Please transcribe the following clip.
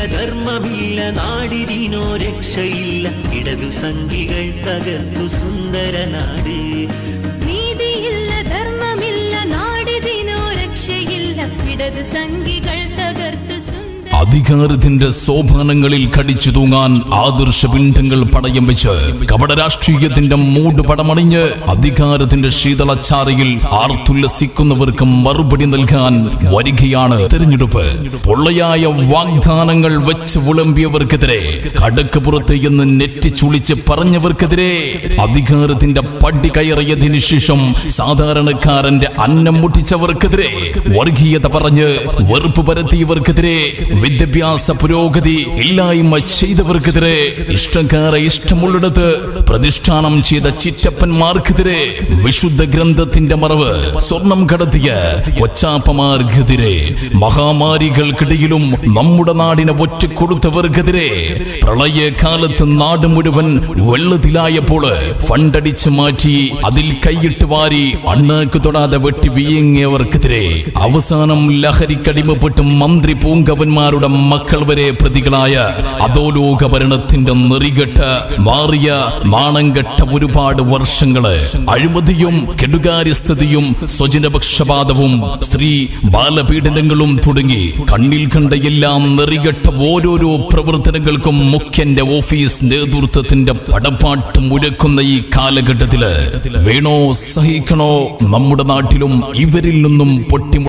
ധർമ്മമില്ല നാടിനോ രക്ഷയില്ല ഇടതു സംഖികൾ തകർത്തു സുന്ദര നാട് നീതിയില്ല ധർമ്മമില്ല നാടിതിനോ രക്ഷയില്ല ഇടത് സംഘികൾ തകർത്ത് സുന്ദര അധികാരത്തിന്റെ സോപാനങ്ങളിൽ കടിച്ചു തൂങ്ങാൻ ആദർശ പിണ്ഡങ്ങൾ പടയം വെച്ച് കപട രാഷ്ട്രീയത്തിന്റെ മൂട് പടമണിഞ്ഞ് അധികാരത്തിന്റെ ശീതളച്ചാറയിൽ ആർത്തുല്ലസിക്കുന്നവർക്ക് മറുപടി നൽകാൻ വരികയാണ് തെരഞ്ഞെടുപ്പ് പൊള്ളയായ വാഗ്ദാനങ്ങൾ വെച്ച് വിളമ്പിയവർക്കെതിരെ കടക്കുപുറത്ത് എന്ന് നെറ്റിച്ചുളിച്ച് പറഞ്ഞവർക്കെതിരെ അധികാരത്തിന്റെ പടി കയറിയതിനു ശേഷം സാധാരണക്കാരന്റെ അന്നം മുട്ടിച്ചവർക്കെതിരെ വർഗീയത പറഞ്ഞ് വെറുപ്പ് പരത്തിയവർക്കെതിരെ വിദ്യാഭ്യാസ പുരോഗതി ഇല്ലായ്മ ചെയ്തവർക്കെതിരെ ഇഷ്ടക്കാരെ ഇഷ്ടമുള്ളിടത്ത് പ്രതിഷ്ഠാനം ചെയ്ത ചിറ്റപ്പന്മാർക്കെതിരെ വിശുദ്ധ ഗ്രന്ഥത്തിന്റെ മറവ് സ്വർണം കടത്തിയ ഒച്ചാപ്പമാർക്കെതിരെ മഹാമാരികൾക്കിടയിലും നമ്മുടെ നാടിനെ ഒറ്റക്കൊടുത്തവർക്കെതിരെ പ്രളയകാലത്ത് നാട് മുഴുവൻ വെള്ളത്തിലായപ്പോൾ ഫണ്ടടിച്ച് മാറ്റി അതിൽ കൈയിട്ട് വാരി അണ്ണാക്ക് തൊടാതെ വെട്ടി വീങ്ങിയവർക്കെതിരെ അവസാനം ലഹരിക്കടിമപ്പെട്ട് മന്ത്രി പൂങ്കവന്മാരുടെ മക്കൾ വരെ പ്രതികളായ അധോലോക ഭരണത്തിന്റെ നെറികെട്ട് മാറിയ നാണംകെട്ട ഒരുപാട് വർഷങ്ങള് അഴിമതിയും കെടുകാര്യസ്ഥതയും സ്വജനപക്ഷപാതവും സ്ത്രീ ബാലപീഡനങ്ങളും തുടങ്ങി കണ്ണിൽ കണ്ട എല്ലാം നെറികെട്ട ഓരോരോ പ്രവർത്തനങ്ങൾക്കും മുഖ്യന്റെ ഓഫീസ് നേതൃത്വത്തിന്റെ പടപ്പാട്ട് മുഴക്കുന്ന ഈ കാലഘട്ടത്തില് വേണോ സഹിക്കണോ നമ്മുടെ നാട്ടിലും ഇവരിൽ നിന്നും പൊട്ടി